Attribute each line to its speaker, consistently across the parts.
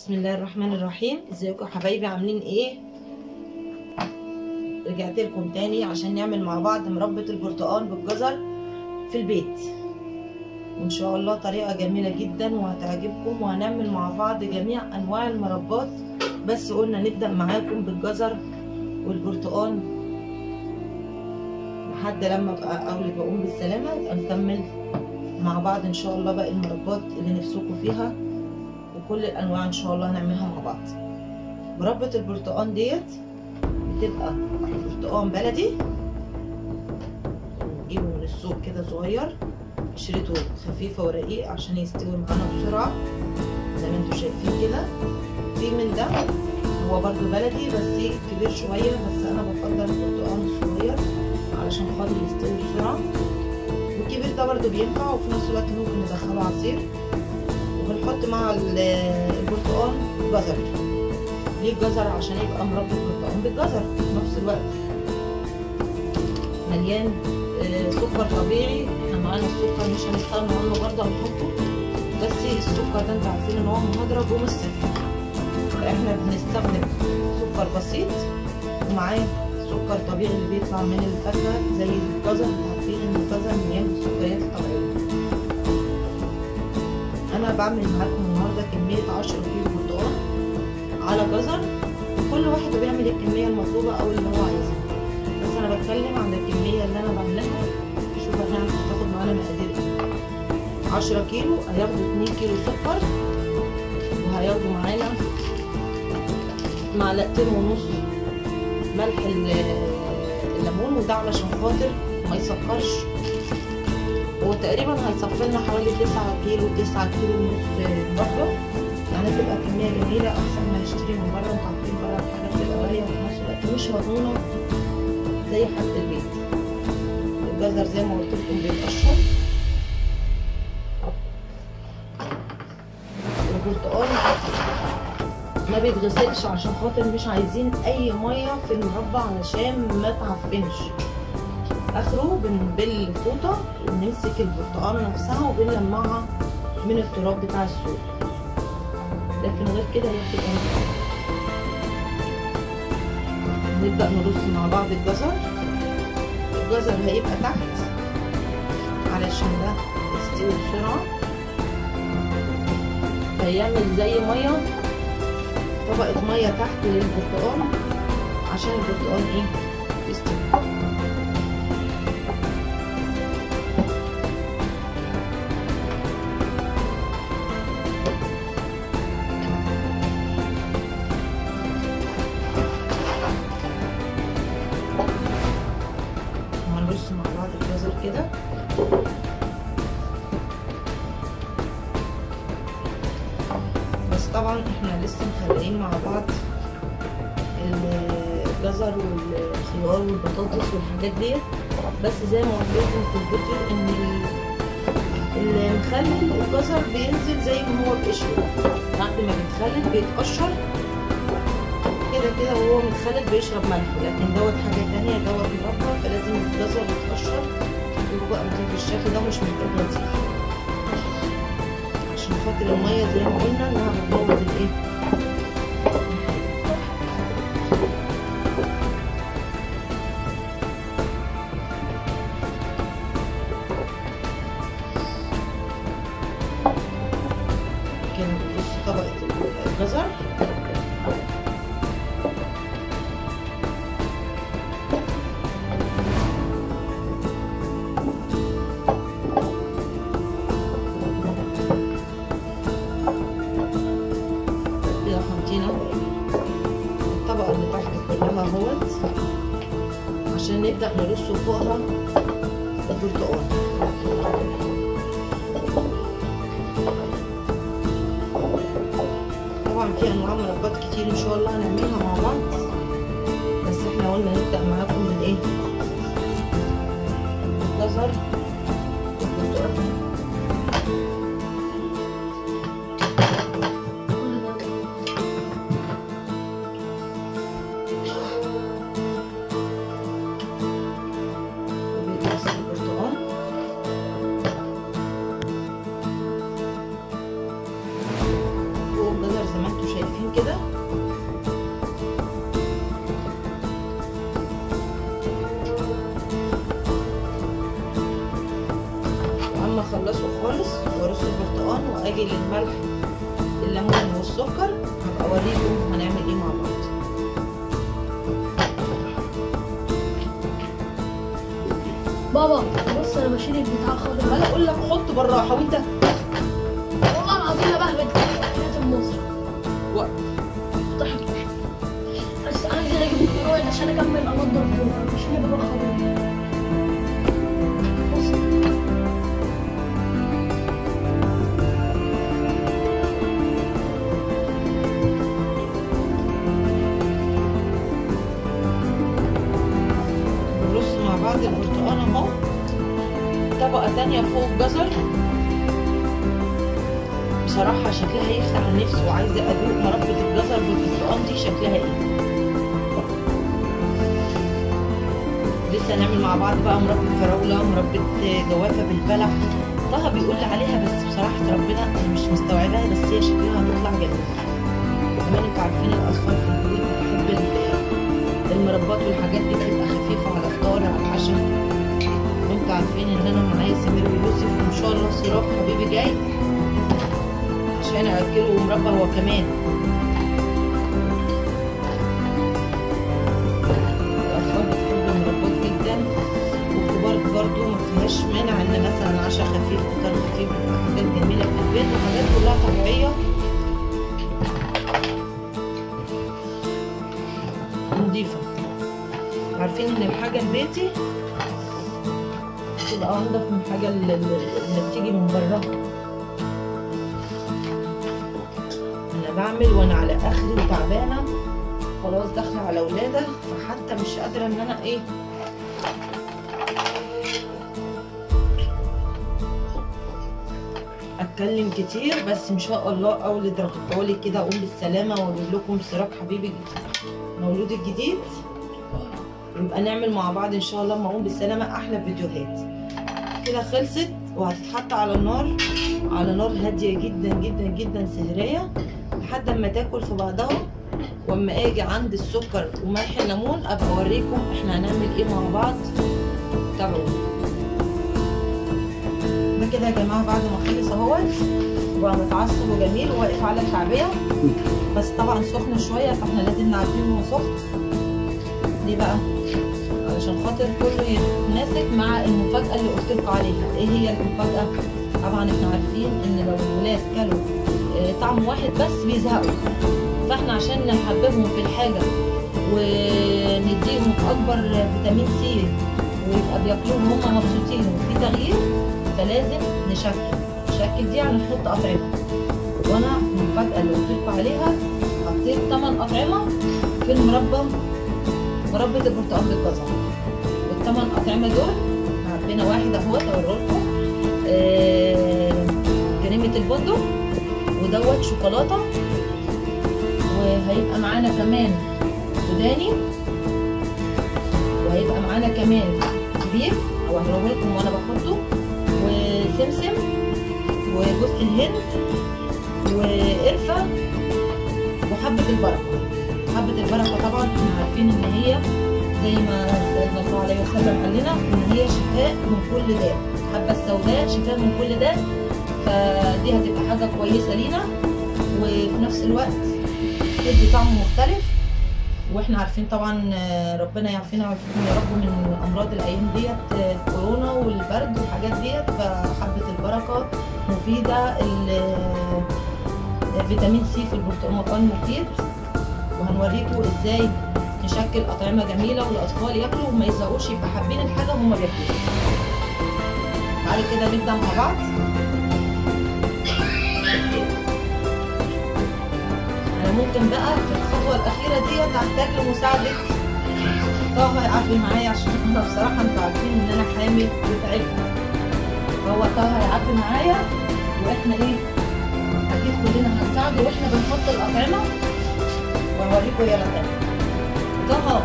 Speaker 1: بسم الله الرحمن الرحيم ازيكم يا حبايبي عاملين ايه رجعت لكم تاني عشان نعمل مع بعض مربى البرتقال بالجزر في البيت وان شاء الله طريقه جميله جدا وهتعجبكم وهنعمل مع بعض جميع انواع المربات بس قلنا نبدا معاكم بالجزر والبرتقال لحد لما ابقى اولد واقوم بالسلامه يبقى نكمل مع بعض ان شاء الله باقي المربات اللي نفسكم فيها وكل الانواع ان شاء الله هنعملها مع بعض مربى البرتقال ديت بتبقى برتقال بلدي نجيبه من السوق كده صغير قشرته خفيفه ورقيق عشان يستوي معانا بسرعه زي ما انتم شايفين كده في من ده هو برضو بلدي بس كبير شويه بس انا بفضل البرتقال الصغير علشان خاطر يستوي بسرعه والكبير ده برضو بينفع وفي نفس الوقت ممكن ندخله عصير وبنحط مع البرتقال جزر ليه الجزر عشان يبقى مربى البرتقال بالجزر في نفس الوقت مليان سكر طبيعي احنا معانا السكر مش هنستغنى عنه برضه هنحطه بس السكر ده انتوا عارفين ان هو مهدرج ومش صحي فاحنا بنستخدم سكر بسيط ومعاه سكر طبيعي اللي بيطلع من الفاكهه زي الجزر انتوا عارفين ان الجزر مليان بالسكريات الطبيعيه انا بعمل معاكم النهارده كميه 10 كيلو برتقال على جزر وكل واحد بيعمل الكميه المطلوبه او اللي هو عايزها بس انا بتكلم عن الكميه اللي انا بعملها شوف هنعرف تاخد معانا مقادير ايه 10 كيلو هياخدوا 2 كيلو سكر وهياخدوا معانا معلقتين ونص ملح الليمون وده علشان خاطر ما يسكرش هو تقريبا هيصفي لنا حوالي 9 كيلو 9 كيلو ونص مربى يعني تبقى كميه جميله احسن ما نشتري من بره انتوا عارفين بره الحاجات بتبقى غاليه وفي نفس الوقت مش مضمونه زي حاجه البيت الجزر زي ما قلت لكم بيتقشر البرتقال ما بيتغسلش عشان خاطر مش عايزين اي ميه في المربى علشان ما تعفنش اخره بنبل فوطه ونمسك البرتقال نفسها وبنلمعها من التراب بتاع السوق لكن غير كده هي بتبقى نبدا نرص مع بعض الجزر الجزر هيبقى تحت علشان ده يستوي بسرعه هيعمل زي ميه طبقه ميه تحت للبرتقال عشان البرتقال ايه يستوي هنرص مع بعض الجزر كده بس طبعا احنا لسه مخليين مع بعض الجزر والخيار والبطاطس والحاجات ديت بس زي ما قلت لكم في الفيديو ان المخلل الجزر بينزل زي ما هو بقشره بعد ما بيتخلل بيتقشر كده كده وهو متخلل بيشرب ملح لكن دوت حاجه تانية دوت مربى فلازم الجزر يتقشر ويبقى نضيف الشكل ده مش محتاج غسيل عشان خاطر الميه زي ما قلنا انها بتبوظ الايه كده بنقص طبقه الجزر كده حاطين الطبقة اللي تحت كلها اهوت عشان نبدأ نرص فوقها البرتقال طبعا في انواع مربات كتير ان شاء الله هنعملها مع بعض بس احنا قلنا نبدأ معاكم من ايه الجزر والبرتقال الملح الليمون والسكر هبقى اوريكم هنعمل ايه مع بعض
Speaker 2: بابا بص انا بشيل البتاع خالص
Speaker 1: انا اقول لك حط بالراحه وانت
Speaker 2: والله العظيم انا بهبد حياة المصر
Speaker 1: و-
Speaker 2: طيب بس عايز اجيب الكرويد عشان اكمل انضف بشيل بالراحه خالص بص
Speaker 1: نرص مع بعض البرتقال اهو طبقة تانية فوق الجزر بصراحة شكلها يفتح النفس وعايزة أدوق مربى الجزر بالبرتقال دي شكلها ايه لسه هنعمل مع بعض بقى مربى فراولة مربى جوافة بالبلح طه بيقول لي عليها بس بصراحة ربنا أنا مش مستوعباها بس هي شكلها هتطلع جميل كمان انتوا عارفين الأطفال في البيوت بتحب ال- المربات والحاجات دي بتبقى خفيفة على الفطار على العشاء وانتوا عارفين ان انا معايا سمير ويوسف وان شاء الله سراج حبيبي جاي عشان اكله مربى هو كمان الاطفال بتحب المربات جدا والكبار برضو ما فيهاش مانع ان مثلا عشاء خفيف فطار خفيف بتبقى حاجات جميلة في البيت وحاجات كلها طبيعية ونضيفة عارفين ان الحاجة البيتي تبقى انضف من الحاجة اللي, اللي بتيجي من بره انا بعمل وانا على اخري وتعبانة خلاص داخلة على ولادة فحتى مش قادرة ان انا ايه اتكلم كتير بس ان شاء الله اولد رغبالي كده اقوم بالسلامة واقول لكم سراج حبيبي مولود الجديد يبقى نعمل مع بعض ان شاء الله ما اقوم بالسلامه احلى فيديوهات كده خلصت وهتتحط على النار على نار هاديه جدا جدا جدا سهريه لحد اما تاكل في بعضها واما اجي عند السكر وملح الليمون ابقى اوريكم احنا هنعمل ايه مع بعض تابعوا ده كده يا جماعه بعد ما خلص اهوت وبقى متعصب وجميل وواقف على الشعبيه بس طبعا سخن شويه فاحنا لازم نعرفين انه سخن ليه بقى علشان خاطر كله يتناسب مع المفاجاه اللي قلت لكم عليها ايه هي المفاجاه طبعا احنا عارفين ان لو الولاد كلوا آه، طعم واحد بس بيزهقوا فاحنا عشان نحببهم في الحاجه ونديهم اكبر فيتامين سي ويبقى بياكلوهم هم مبسوطين وفي تغيير فلازم نشكل نشكل دي يعني نحط اطعمه وانا المفاجاه اللي قلت لكم عليها حطيت 8 اطعمه في المربى مربى البرتقال بالجزر والثمان اطعمه دول عندنا واحد اهوت اوريه لكم آه كريمه البندق ودوت شوكولاته وهيبقى معانا كمان سوداني وهيبقى معانا كمان بيف او هنوريه لكم وانا بحطه وسمسم وجوز الهند وقرفه وحبه البركه حبه البركه طبعا احنا عارفين ان هي زي ما سيدنا صلى الله عليه وسلم قال لنا ان هي شفاء من كل داء الحبه السوداء شفاء من كل داء فدي هتبقى حاجه كويسه لينا وفي نفس الوقت تدي طعم مختلف واحنا عارفين طبعا آه، ربنا يعافينا ويعافيكم يا رب من امراض الايام ديت آه، كورونا والبرد والحاجات ديت فحبه البركه مفيده ال- فيتامين سي في البرتقال مفيد وهنوريكم ازاي نشكل اطعمه جميله والاطفال ياكلوا وما يزهقوش يبقى حابين الحاجه وهم بياكلوها تعالوا كده نبدا مع بعض انا ممكن بقى في الخطوه الاخيره ديت احتاج لمساعده طه هيعافي معايا عشان انا بصراحه انتوا عارفين ان انا حامل وتعبت فهو طه هيعافي معايا واحنا ايه اكيد كلنا هنساعده واحنا بنحط الاطعمه وهوريكم يلا تاني طه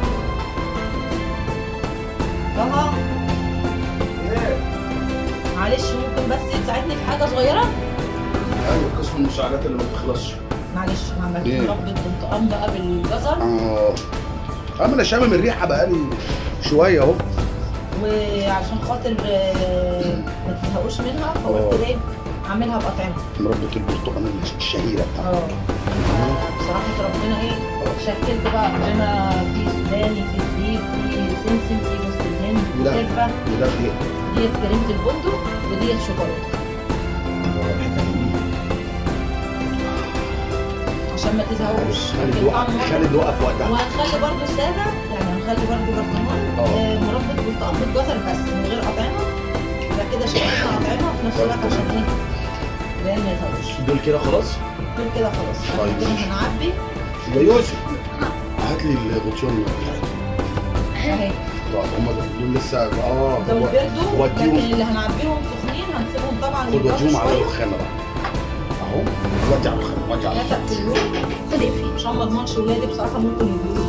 Speaker 1: طه معلش ممكن بس تساعدني في حاجه صغيره
Speaker 3: ايوه قسم المساعدات اللي ما بتخلصش
Speaker 1: معلش عملت
Speaker 3: إيه؟
Speaker 1: مربى برتقال بقى بالجزر
Speaker 3: اه اما انا شامم الريحه بقالي شويه اهو
Speaker 1: وعشان خاطر آه، ما تزهقوش منها فقلت
Speaker 3: آه.
Speaker 1: ايه اعملها باطعمه
Speaker 3: مربة البرتقال الشهيرة بتاعتك
Speaker 1: اه بصراحه ربنا ايه شكلت بقى عندنا في سوداني في زبيب في سمسم في جوز الهند في
Speaker 3: لا.
Speaker 1: قرفه
Speaker 3: وده ايه؟
Speaker 1: ديت كريمه البندق وديت شوكولاته عشان ما تزهقوش
Speaker 3: خالد
Speaker 1: لكن
Speaker 3: وقف
Speaker 1: طعمه
Speaker 3: خالد وقف وقتها
Speaker 1: وهنخلي برضو ساده يعني هنخلي برضو برطمان
Speaker 3: اه.
Speaker 1: آه، مربى برتقال بالجزر بس من غير اطعمه يبقى كده شكلنا اطعمه وفي نفس الوقت عشان ايه العيال ما يزهقوش
Speaker 3: دول كده خلاص؟
Speaker 1: دول كده خلاص
Speaker 3: طيب.
Speaker 1: كده هنعبي
Speaker 3: يا يوسف هات لي الغطيان
Speaker 1: اهي
Speaker 3: طب هم دول لسه اه
Speaker 1: دول بيردوا لكن
Speaker 3: وديهم
Speaker 1: اللي هنعبيهم سخنين هنسيبهم طبعا
Speaker 3: خد
Speaker 1: يبردوا
Speaker 3: وديهم على
Speaker 1: شويه
Speaker 3: الرخامه بقى اهو ودي على الرخامه ودي على
Speaker 1: ثلاثة
Speaker 3: الرخامه
Speaker 1: في اليوم خد اقفل عشان ما اضمنش ولادي بصراحه ممكن يجوا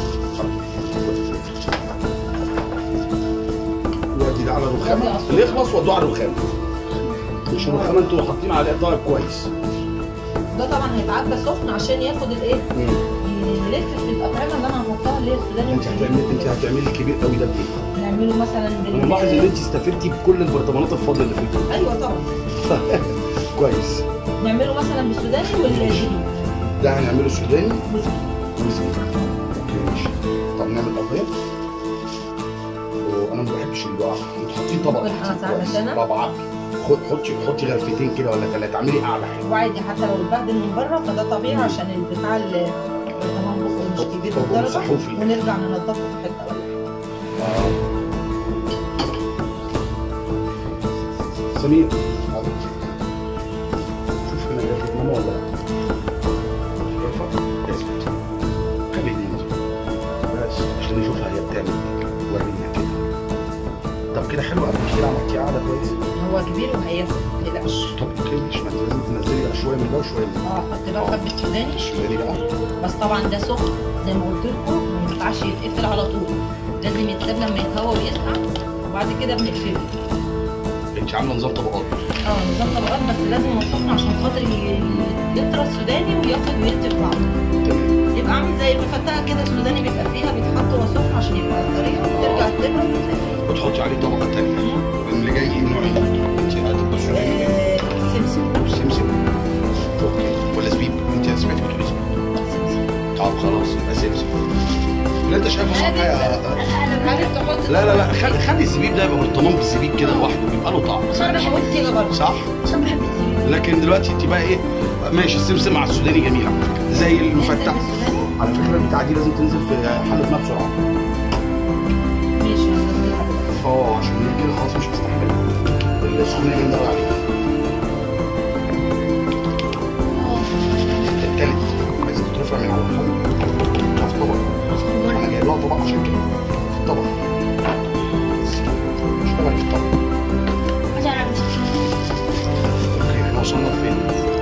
Speaker 3: ودي ده على
Speaker 1: ودي
Speaker 3: الرخامه
Speaker 1: على
Speaker 3: اللي يخلص ودوه على الرخامه مش الرخامه انتوا حاطين عليها طالب كويس
Speaker 1: ده طبعا هيتعبى سخن عشان ياخد الايه يلف في الاطعمه اللي انا هحطها اللي هي السوداني
Speaker 3: انت هتعملي انت هتعملي كبير قوي ده بايه؟
Speaker 1: نعمله مثلا
Speaker 3: انا ملاحظ ان انت استفدتي بكل البرطمانات الفاضيه اللي في البيت
Speaker 1: ايوه طبعا
Speaker 3: كويس
Speaker 1: نعمله مثلا بالسوداني والجديد
Speaker 3: ده هنعمله سوداني وزبيب اوكي ماشي طب نعمل قضيه وانا ما بحبش اللي يقع انتوا حاطين طبق
Speaker 1: ممكن
Speaker 3: كتير
Speaker 1: أساعدك
Speaker 3: كويس.
Speaker 1: أنا؟
Speaker 3: طبعا خد حطي حطي غرفتين كده ولا ثلاثه اعملي قاعده حلوه
Speaker 1: وعادي حتى لو اتبهدل من بره فده طبيعي عشان البتاع اللي البرطمان بقه مش كبير
Speaker 3: طب
Speaker 1: بالدرجه
Speaker 3: ومسحوه فيه.
Speaker 1: ونرجع ننضفه في حته ولا حاجة.
Speaker 3: اه سمير تعالى. شوف هنا جابت ماما ولا لا شايفة؟ اثبت خليني مظبوط بس عشان نشوفها هي بتعمل ايه ورينا كده طب كده حلو قوي كده عملتي قاعده كويس
Speaker 1: هو كبير وهياكل ما تقلقش
Speaker 3: طب اوكي مش ما انت لازم تنزلي بقى شويه من ده وشويه من
Speaker 1: اه حط بقى حبه سوداني
Speaker 3: ده شويه بقى
Speaker 1: بس طبعا ده سخن زي ما قلت لكم ما ينفعش يتقفل على طول لازم يتساب لما يتهوى ويسقع وبعد كده بنقفله
Speaker 3: انت عامله نظام طبقات
Speaker 1: اه نظام طبقات بس لازم هو سخن عشان خاطر ي- يطرى السوداني وياخد ويدي في بعض
Speaker 3: تمام
Speaker 1: يبقى عامل زي المفتقه كده السوداني بيبقى فيها بيتحط وهو سخن عشان يبقى طريه وترجع تبرد وتقفل.
Speaker 3: وتحطي عليه طبقه ثانيه اللي جاي ايه نوع ايه؟ انت هتبقى سوداني
Speaker 1: آه، سمسم
Speaker 3: سمسم اوكي ولا زبيب انت سمعتي بتقولي زبيب
Speaker 1: سمسم
Speaker 3: طب خلاص يبقى سمسم لا انت شايفه صح يا
Speaker 1: عارف تحط
Speaker 3: لا لا لا خلي خلي الزبيب ده يبقى برطمان بالزبيب كده لوحده بيبقى له طعم
Speaker 1: عشان انا بحب كده برضه
Speaker 3: صح
Speaker 2: عشان بحب الزبيب
Speaker 3: لكن دلوقتي انت بقى ايه ماشي السمسم مع السوداني جميل على فكره زي المفتح على فكره البتاعه دي لازم تنزل في حله ماء بسرعه
Speaker 1: ماشي هنزلها دلوقتي.
Speaker 3: اه عشان هي كده خلاص مش مستحمله السخونه جامده قوي عليها التالت عايزة تترفع من على الحوض في طبق انا جايب لها طبق عشان كده في طبق بس اشتغل في الطبق
Speaker 2: عشان اعمل
Speaker 3: اوكي احنا وصلنا لفين؟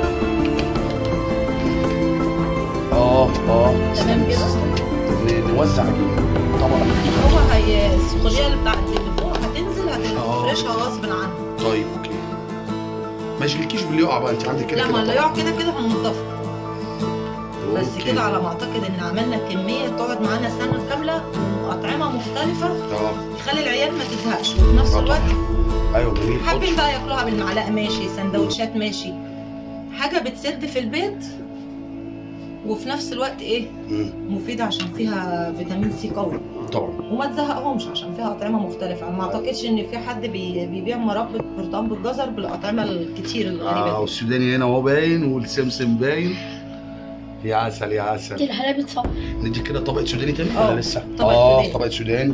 Speaker 3: اه اه
Speaker 1: تمام كده
Speaker 3: ن- نوزع طبعا
Speaker 1: هو هي السخونيه اللي بتاعت اللي فوق هتنزل
Speaker 3: آه.
Speaker 1: هتفرشها غصب عنها
Speaker 3: طيب اوكي ما يشغلكيش باللي يقع بقى انت عندك كده
Speaker 1: لا
Speaker 3: كده
Speaker 1: ما اللي
Speaker 3: طبق.
Speaker 1: يقع كده كده هننضفه بس
Speaker 3: أوكي.
Speaker 1: كده على ما اعتقد ان عملنا كميه تقعد معانا سنه كامله واطعمه مختلفه
Speaker 3: اه
Speaker 1: تخلي العيال ما تزهقش وفي نفس
Speaker 3: آه
Speaker 1: الوقت
Speaker 3: ايوه جميل
Speaker 1: حابين بقى ياكلوها بالمعلقه ماشي سندوتشات ماشي حاجه بتسد في البيت وفي نفس الوقت ايه
Speaker 3: مم.
Speaker 1: مفيده عشان فيها فيتامين سي قوي
Speaker 3: طبعا
Speaker 1: وما تزهقهمش عشان فيها اطعمه مختلفه انا ما اعتقدش ان في حد بي- بيبيع مربى برتقال بالجزر بالاطعمه الكتير الغريبه
Speaker 3: اه
Speaker 1: دي
Speaker 3: والسوداني هنا اهو باين والسمسم باين يا عسل يا عسل
Speaker 2: كده الحلاوه بتصفى
Speaker 3: ندي كده طبقه سوداني تاني
Speaker 1: آه،
Speaker 3: ولا لسه؟
Speaker 1: طبقة
Speaker 3: اه
Speaker 1: سوداني.
Speaker 3: طبقه سوداني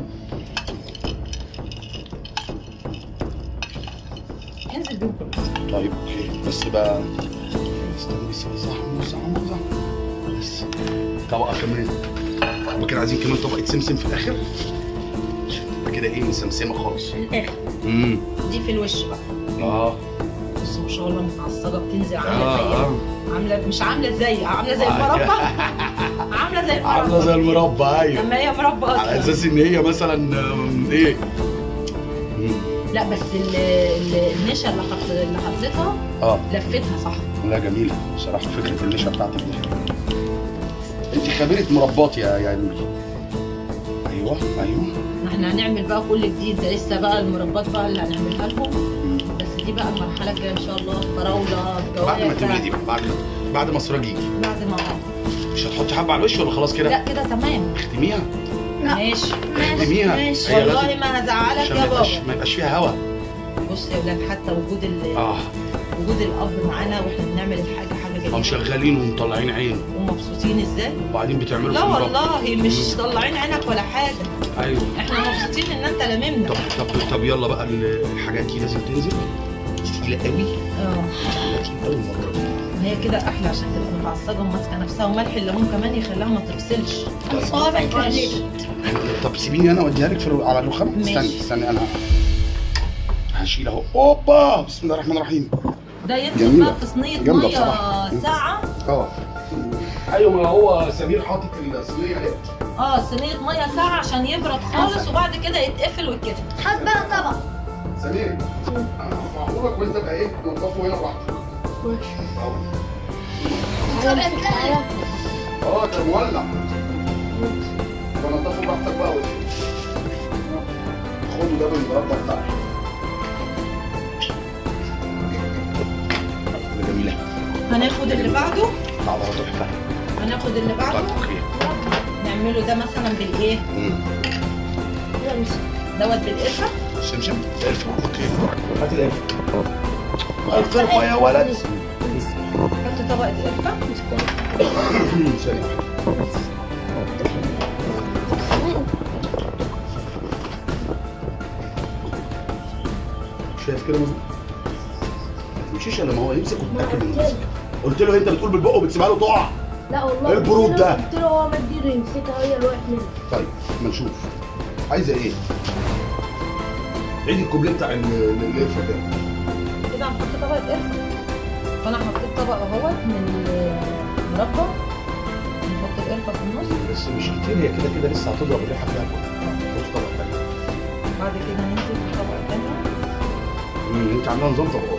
Speaker 1: انزل بيهم كلهم
Speaker 3: طيب اوكي بس بقى استنى بس صح صح صح بس طبقه كمان يبقى كده عايزين كمان طبقه سمسم في الاخر عشان تبقى كده ايه مسمسمه خالص
Speaker 2: الاخر
Speaker 3: امم
Speaker 1: دي في الوش بقى
Speaker 3: اه
Speaker 1: بص ما شاء الله متعصبه بتنزل عامله
Speaker 3: اه
Speaker 1: زي
Speaker 3: اه
Speaker 1: عامله مش عامله زي عامله زي المربى عامله زي المربى
Speaker 3: عامله زي المربى ايوه
Speaker 1: لما هي مربى
Speaker 3: على
Speaker 1: اصلا
Speaker 3: اساس ان هي مثلا آم، ايه مم.
Speaker 1: لا بس ال- ال- النشا اللي حط اللي حطيتها
Speaker 3: اه
Speaker 1: لفتها صح
Speaker 3: لا جميله بصراحه فكره النشا بتاعتك دي انت خبيره مربات يا يا لولي ايوه ايوه
Speaker 1: احنا هنعمل بقى كل جديد ده لسه بقى المربات بقى اللي هنعملها لهم
Speaker 3: مم.
Speaker 1: بس دي بقى المرحله الجايه ان شاء الله فراوله
Speaker 3: بعد ما
Speaker 1: جوافه
Speaker 3: تولدي بقى بعد بعد ما اسراج يجي
Speaker 1: بعد ما
Speaker 3: مش هتحطي حبه على الوش ولا خلاص كده
Speaker 1: لا كده تمام
Speaker 3: اختميها
Speaker 2: لا.
Speaker 1: ماشي
Speaker 3: اختميها
Speaker 2: ماشي.
Speaker 3: هي
Speaker 1: والله
Speaker 3: لازم-
Speaker 1: ما هزعلك
Speaker 3: عشان
Speaker 1: يا
Speaker 3: ما يبقاش
Speaker 1: بابا
Speaker 3: ما يبقاش فيها هوا
Speaker 1: بص يا ولاد حتى وجود ال...
Speaker 3: اه
Speaker 1: وجود الاب معانا واحنا بنعمل الحاجه حاجه
Speaker 3: او
Speaker 1: جميله
Speaker 3: شغالين ومطلعين عين
Speaker 1: ومبسوطين ازاي
Speaker 3: وبعدين بتعملوا
Speaker 1: لا
Speaker 3: في المربى.
Speaker 1: والله مش طلعين عينك ولا حاجه
Speaker 3: ايوه
Speaker 1: احنا مبسوطين ان انت لممنا
Speaker 3: طب طب طب يلا بقى ال- الحاجات دي لازم تنزل تقيله قوي
Speaker 1: اه
Speaker 3: تقيله قوي المره دي
Speaker 1: ما هي كده احلى عشان تبقى متعصبه وماسكه نفسها وملح الليمون كمان يخليها ما تفصلش
Speaker 2: الصوابع اتولدت
Speaker 3: طب سيبيني انا اوديها لك في الر- على الرخام
Speaker 1: ماشي.
Speaker 3: استني استني انا هشيل اهو اوبا بسم الله الرحمن الرحيم
Speaker 1: ده يدخل
Speaker 3: جميلة.
Speaker 1: بقى في صينيه
Speaker 3: جامدة
Speaker 1: ميه
Speaker 3: بصراحة.
Speaker 1: ساعه
Speaker 3: اه ايوه ما هو سمير حاطط الصينيه اهي
Speaker 1: اه صينيه ميه ساعه عشان يبرد خالص وبعد كده يتقفل وكده
Speaker 2: هات بقى طبق
Speaker 3: سمير انا هرفعه لك وانت بقى ايه تنضفه هنا براحتك أهو.
Speaker 2: طبق تاني
Speaker 3: اه ده مولع فنضفه براحتك بقى وانت خده ده بالمربى بتاعك ده جميله
Speaker 1: هناخد اللي بعده
Speaker 3: طعمها تحفه
Speaker 1: هناخد اللي بعده
Speaker 3: طعم خير
Speaker 1: نعمله ده مثلا بالايه دوت بالقرفه
Speaker 3: سمسم الف اوكي هات الالف القرفه يا ولد
Speaker 1: حط طبقه قرفه
Speaker 3: ثانية. شايف كده مظبوط ما تمشيش الا ما هو يمسك وتتاكد انه ماسك قلت له انت بتقول بالبق وبتسيبها له تقع
Speaker 2: لا والله
Speaker 3: إيه البرود ده؟
Speaker 2: قلت له هو مد ايده يمسكها هي اللي وقعت منه
Speaker 3: طيب ما نشوف عايزه ايه عيد الكوبليه بتاع ال- ال- القرفه ده
Speaker 1: كده هنحط طبقه قرفه فانا حطيت طبق اهوت من المربى نحط القرفه في النص
Speaker 3: بس مش كتير هي كده كده لسه هتضرب الريحه فيها كلها خد طبق تاني
Speaker 1: بعد كده ننزل بالطبقه الثانيه
Speaker 3: مم، انت عامله نظام طبقات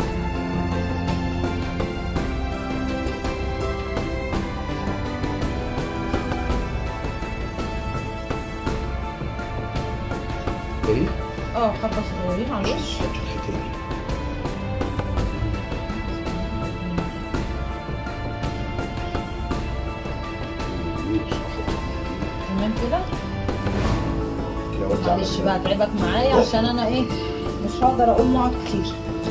Speaker 3: ايه؟
Speaker 1: اه حبه صغيرين على الوش
Speaker 3: شكل الختان
Speaker 1: تمام كده
Speaker 3: كده وزع
Speaker 1: معلش بقى اتعبك معايا عشان انا ايه مش هقدر اقوم اقعد كتير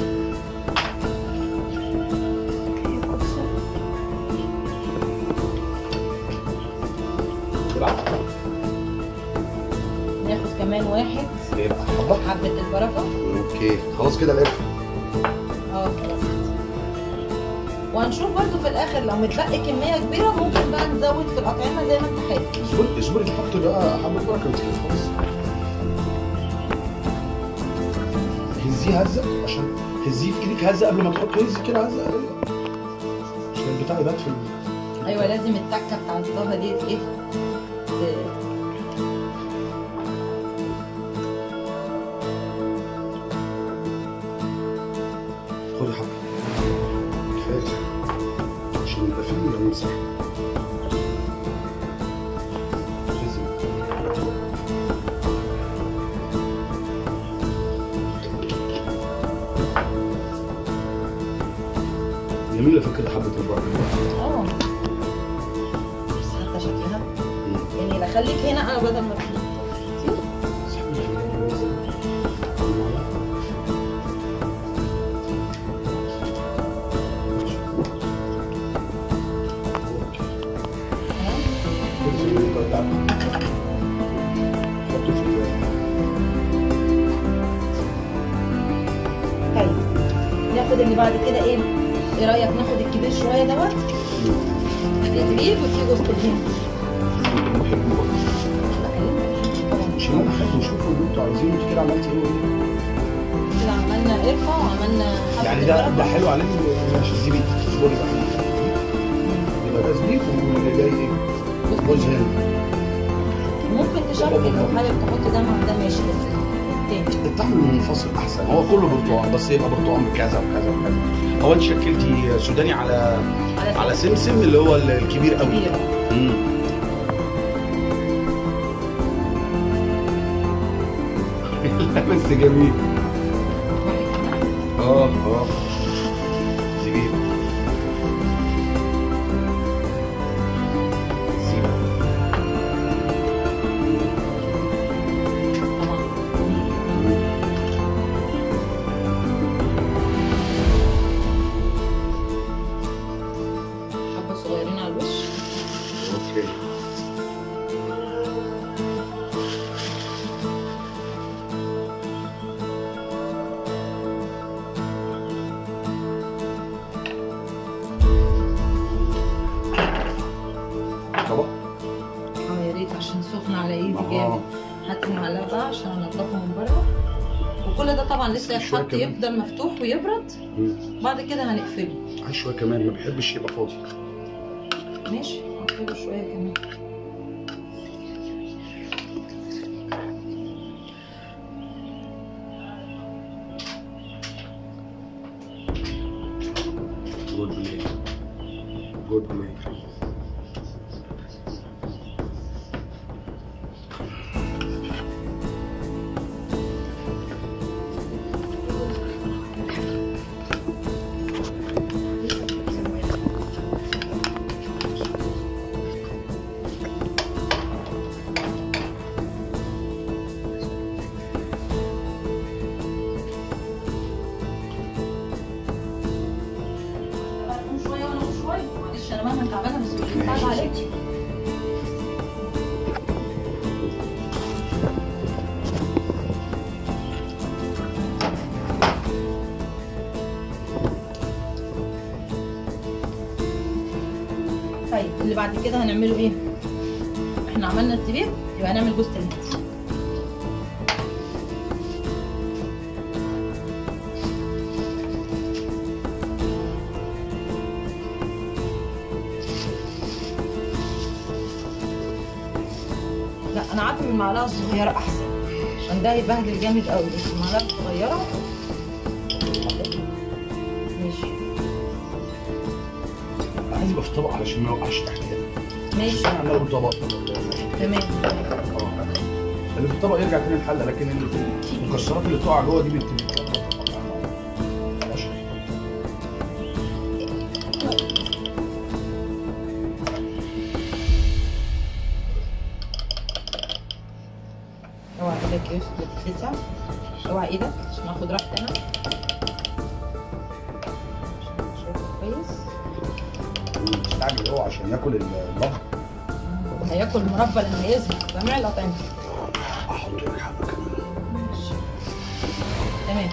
Speaker 3: بالعكس.
Speaker 1: ناخد كمان واحد
Speaker 3: ايه بقى؟ حبة؟
Speaker 1: حبه البركه
Speaker 3: اوكي خلاص كده القرفة
Speaker 1: اه خلاص وهنشوف برضو في الاخر لو متبقي كميه كبيره ممكن بقى نزود في الاطعمه زي ما انت حابب
Speaker 3: اصبري اصبري تحط بقى حبة بركة بس خلاص هزيه هزة عشان هزيه في ايدك هزة قبل ما تحط هزي كده هزة عشان البتاع يبات في ال-
Speaker 1: ايوه لازم التكه بتاع الزبده دي ايه ت-
Speaker 3: خدي حبة كفاية عشان يبقى فيه لو مسح جميلة فكرة حبة البركة
Speaker 1: اه بس حتى شكلها يعني لا خليك هنا انا بدل ما تيجي طيب ناخد اللي بعد كده ايه ايه رايك ناخد الكبير شويه دوت في زبيب وفي جوز الهند
Speaker 3: مش انا بحب نشوف اللي انتوا عايزينه انت كده عملتي ايه
Speaker 1: كده عملنا قرفه وعملنا حبه
Speaker 3: يعني ده ده
Speaker 1: البركة.
Speaker 3: حلو عليك مش الزبيب اصبري بقى يبقى ده زبيب واللي جاي ايه؟ جوز هند
Speaker 1: ممكن تشكل لو حابب تحط ده مع ده ماشي بس التاني
Speaker 3: الطعم منفصل احسن هو كله برتقال بس يبقى برتقال بكذا وكذا وكذا هو انت شكلتي سوداني على
Speaker 1: على
Speaker 3: على سمسم اللي هو الكبير قوي
Speaker 1: كبير
Speaker 3: امم لا بس جميل
Speaker 1: واحد كمان.
Speaker 3: اه اه زبيب
Speaker 1: حبة صغيرين على الوش
Speaker 3: اوكي طبق
Speaker 1: اه يا ريت عشان سخن على ايدي
Speaker 3: آه.
Speaker 1: جامد هات المعلقة بقى عشان انضفه من بره وكل ده طبعا لسه
Speaker 3: شوية
Speaker 1: يتحط
Speaker 3: كمان.
Speaker 1: يفضل مفتوح ويبرد
Speaker 3: مم.
Speaker 1: بعد كده هنقفله
Speaker 3: عايز شويه كمان ما بحبش يبقى فاضي
Speaker 1: ماشي هنقفله شوية كمان
Speaker 3: جود بلاي جود بلاي
Speaker 1: قوم شوية وانا قوم شوية معلش انا مهما تعبانة بس مش بتعب عليكي طيب اللي بعد كده هنعمله ايه؟ احنا عملنا الزبيب يبقى هنعمل جوز الهند لا انا عارفه من المعلقه الصغيره احسن عشان ده يبهدل جامد قوي بس المعلقه الصغيره ماشي
Speaker 3: عايز يبقى في طبق علشان ما يوقعش تحت كده
Speaker 1: ماشي
Speaker 3: انا عمال اقول طبق
Speaker 1: تمام
Speaker 3: اه اللي في الطبق يرجع تاني الحله لكن اللي في المكسرات اللي بتقع جوه دي بتبقى ماشي.
Speaker 1: اوعى ايدك يا يوسف بتتلسع اوعى ايدك عشان اخد راحتي انا عشان شايفه كويس
Speaker 3: مستعجل هو عشان ياكل اللبن
Speaker 1: هياكل مربى لما يزهق سامع الأطعمة
Speaker 3: احط لك حبه كمان
Speaker 1: تمام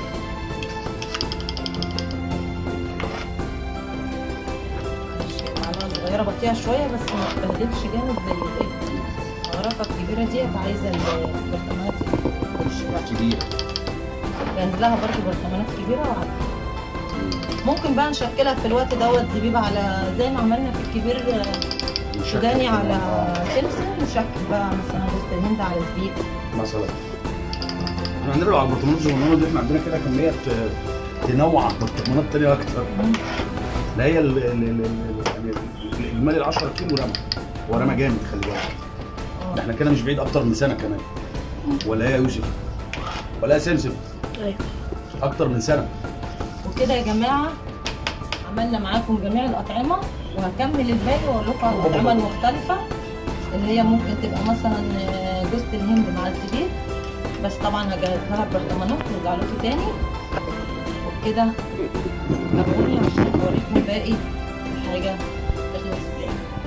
Speaker 1: معلقة صغيرة بطيئة شوية بس ما تبهدلش جامد زي الايه الغرفة الكبيرة ديت عايزة البرطمانات الشبع
Speaker 3: كبير
Speaker 1: جهز لها برضه برطمانات كبيرة وعادي ممكن بقى نشكلها في الوقت دوت زبيب على زي ما عملنا في الكبير آه، سوداني على سمسم نشكل بقى مثلا جوز الهند على زبيب
Speaker 3: مثلا احنا عندنا لو على البرطمانات الصغننه دي احنا عندنا كده كميه ت- تنوع على البرطمانات التانية اكتر ده هي ال- ال- ال- ال- يعني الاجمالي ال 10 كيلو رمى هو رمى جامد خلي بالك
Speaker 1: آه.
Speaker 3: ده احنا كده مش بعيد اكتر من سنه كمان ولا ايه يا يوسف ولا يا سمسم
Speaker 2: ايوه
Speaker 3: اكتر من سنه
Speaker 1: وكده يا جماعه عملنا معاكم جميع الاطعمه وهكمل الباقي واقول لكم على الاطعمه المختلفه اللي هي ممكن تبقى مثلا آه، جوز الهند مع الزبيب بس طبعا هجهز لها برطمانات نرجع لكم تاني وبكده تابعوني عشان اوريكم باقي الحاجه تخلص ازاي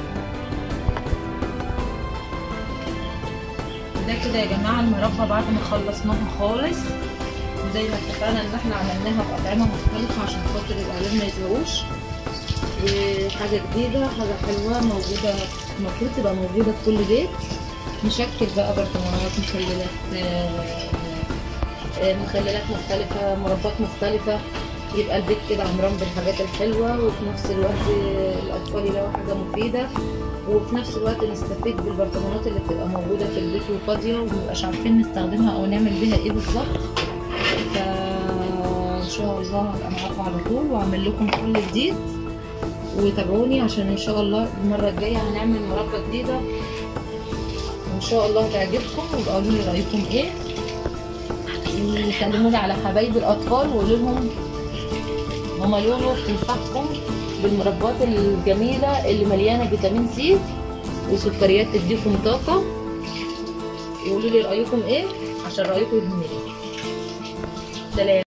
Speaker 1: ده كده يا جماعه المربى بعد ما خلصناها خالص وزي ما اتفقنا ان احنا عملناها باطعمه مختلفه عشان خاطر الاولاد ما يزهقوش وحاجه جديده حاجه حلوه موجوده المفروض تبقى موجوده في كل بيت نشكل بقى برطمانات مخللات آه، آه، مخللات مختلفه مربات مختلفه يبقى البيت كده عمران بالحاجات الحلوه وفي نفس الوقت آه، الاطفال يلاقوا حاجه مفيده وفي نفس الوقت نستفيد بالبرطمانات اللي بتبقى موجوده في البيت وفاضيه ومبقاش عارفين نستخدمها او نعمل بيها ايه بالظبط فان شاء الله هبقى معاكم على طول واعمل لكم كل جديد وتابعوني عشان ان شاء الله المره الجايه هنعمل مربى جديده وان شاء الله تعجبكم وابقى قولوا لي رايكم ايه يسلموا لي على حبايب الاطفال وقولوا لهم ماما لولو بتنصحكم بالمربات الجميله اللي مليانه فيتامين سي وسكريات تديكم طاقه وقولوا لي رايكم ايه عشان رايكم يهمني سلام